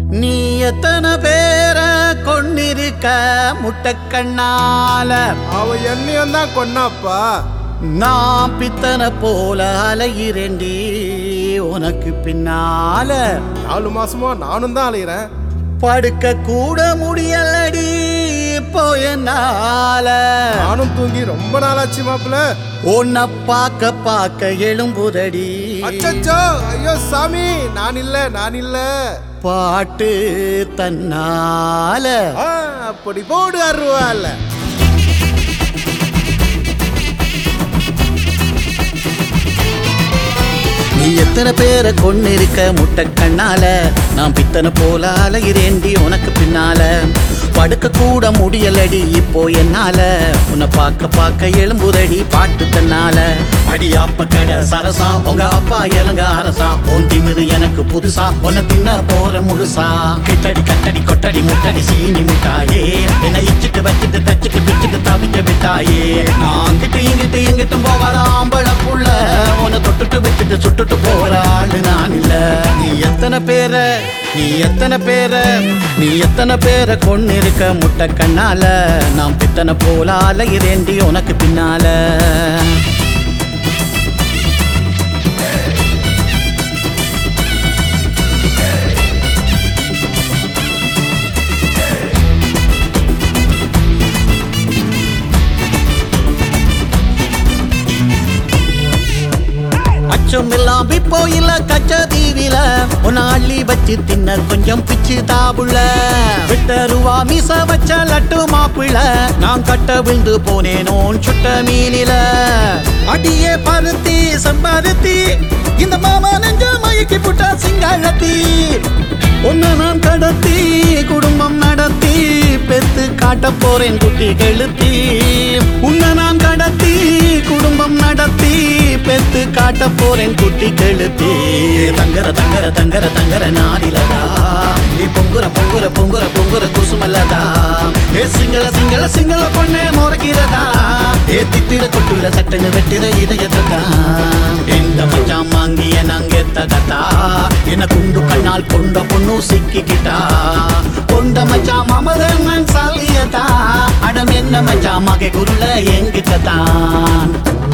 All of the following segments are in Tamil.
நீ எத்தனை பேர கொண்டிருக்க முட்டைக்கண்ணால அவ என்னையும் தான் கொன்னாப்பா நான் பித்தனை போல அலையிறேண்டி உனக்கு பின்னால நாலு மாசமா நானும் தான் அலையிறேன் படுக்க கூட முடியலடி இப்போ என்னால நானும் தூங்கி ரொம்ப நாளாச்சு மாப்பிள்ள உன்னை பார்க்க பார்க்க எழும்புதடி அச்சச்சோ ஐயோ சாமி நான் இல்ல நான் இல்ல பாட்டு தன்னால ஆ, அப்படி போடு அருவால நீ எத்தனை பேரை கொண்டு இருக்க முட்டை கண்ணால நான் பித்தனை போல அலைகிறேண்டி உனக்கு பின்னால படுக்க கூட முடியலடி இப்போ என்னால உன்னை பார்க்க பார்க்க எழும்புதடி பாட்டு தன்னால அடி அப்ப கடை சரசா உங்க அப்பா இளங்க அரசா உன் திமிரு எனக்கு புதுசா உன்னை தின்ன போற முழுசா கிட்டடி கட்டடி கொட்டடி முட்டடி சீனி முட்டாயே என்னை இச்சிட்டு வச்சிட்டு தச்சிட்டு பிச்சுட்டு தவிக்க விட்டாயே நான் கிட்ட இங்கிட்டு இங்கிட்டும் போவாத ஆம்பளை புள்ள உன்னை தொட்டுட்டு விட்டுட்டு சுட்டுட்டு போற ஆளு நான் இல்ல நீ எத்தனை பேர நீ எத்தனை பேர நீ எத்தனை பேரை கொண்டு இருக்க முட்டை கண்ணால நான் பித்தனை போல அலையிறேண்டி உனக்கு பின்னால அச்சம் எல்லாம் இப்போ இல்ல கச்ச தீவில உன்னை அள்ளி வச்சு தின்ன கொஞ்சம் பிச்சு தாபுள்ள விட்ட ரூபா மீச வச்ச லட்டு மாப்பிள நான் கட்ட விழுந்து போனேனோன் சுட்ட மீனில அடியே பருத்தி சம்பாருத்தி இந்த மாமா நெஞ்ச மயக்கி புட்டா சிங்காழத்தி உன்னை நான் கடத்தி குடும்பம் நடத்தி பெத்து காட்ட போறேன் குட்டி கெளுத்தி உன்னை நான் கடத்தி குடும்பம் நடத்தி பெத்து காட்ட போறேன் குட்டி கெளுத்தி தங்கர தங்கர தங்கர தங்கர நாடிலதா நீ பொங்குற பொங்குற பொங்குற பொங்குற குசுமல்லதா ஏ சிங்கள சிங்கள சிங்கள பொண்ணே முறைக்கிறதா ஏ தித்திர கொட்டுல சட்டன்னு வெட்டிற இதயத்தா இந்த மச்சான் வாங்கிய நாங்க தகத்தா என்ன குண்டு கண்ணால் கொண்ட பொண்ணு சிக்கிக்கிட்டா கொண்ட மச்சான் மமதன் சாலியதா அடம் என்ன மச்சான் மகை குருல எங்கிட்டதான்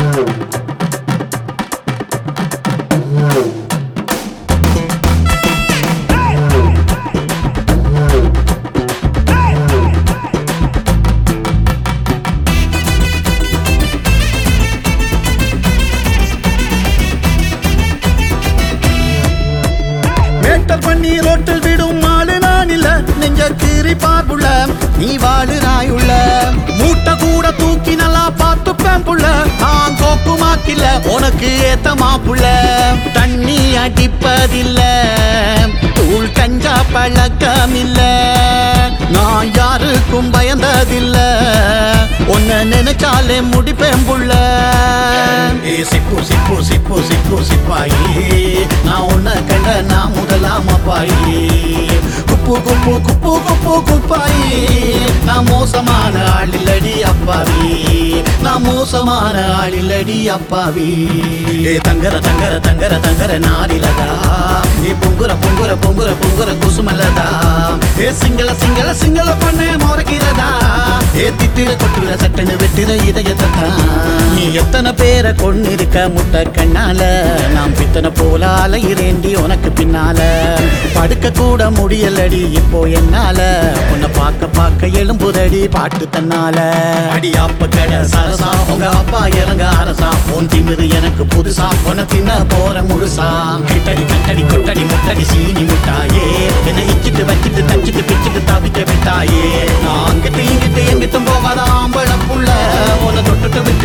மேட்டல் பண்ணி ரோட்டில் விடும் ஆளு நான் இல்ல நெஞ்ச கீறி பார்ப்புள்ள நீ வாழு நாயுள்ள மூட்டை கூட தூக்கி நல்லா பார்த்துப்பேன் புள்ள நான் கோக்குமாக்கில்ல உனக்கு ஏத்த மாப்புள்ள தண்ணி அடிப்பதில்ல தூள் கஞ்சா பழக்கம் இல்ல நான் யாருக்கும் பயந்ததில்ல உன்னை நினைச்சாலே முடிப்பேன் புள்ள ஏ சிப்பு சிப்பு சிப்பு சிப்பு சிப்பாயி நான் உன்னை கண்ட நான் முதலாம் அப்பாயி குப்பு குப்பு குப்பு குப்பு குப்பாயி நான் மோசமான ஆளில்லடி அப்பாவி நான் மோசமான ஆளில்லடி அப்பாவி ஏ தங்கர தங்கர தங்கர தங்கர நாரிலதா ஏ பொங்குற பொங்குற பொங்குற பொங்குற குசுமல்லதா ஏ சிங்கள சிங்கள சிங்கள பண்ணே முறைக்கிறதா ஏ தித்திர கொட்டுற சட்டன்னு வெட்டிற இதயத்தா நீ எத்தனை பேரை கொண்டு இருக்க முட்டை கண்ணால நாம் பித்தனை போல அலையிறேண்டி உனக்கு பின்னால படுக்க கூட முடியலடி இப்போ என்னால உன்னை பார்க்க பார்க்க எழும்புதடி பாட்டு தன்னால அடி அப்ப கடை சரசா உங்க அப்பா இறங்க அரசா உன் திமிரு எனக்கு புதுசா உன தின்ன போற முழுசா கிட்டடி கட்டடி கொட்டடி முட்டடி சீனி முட்டாயே என்னை இச்சிட்டு வச்சிட்டு தச்சிட்டு பிச்சிட்டு தவிக்க விட்டாயே நான் அங்கிட்டு இங்கிட்டு எங்கிட்டும் போகாத ஆம்பளை புள்ள உன்னை தொட்டுட்டு விட்டு